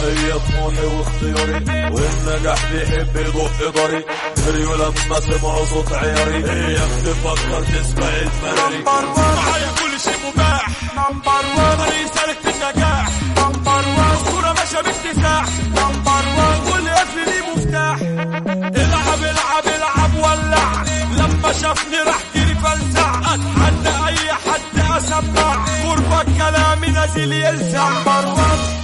هي طموحي واختياري والنجاح بيحب يدق ضري جريوا لما سمعوا صوت عياري هي بتفكر تسمع المراري معايا كل شيء مباح نمبر وان طريق سالك في النجاح نمبر وان الصورة ماشية باكتساح نمبر وان كل قفل ليه مفتاح العب العب العب ولع لما شافني راح جري فلسع اتحدى اي حد اسمع غربة كلامي نازل يلسع نمبر وان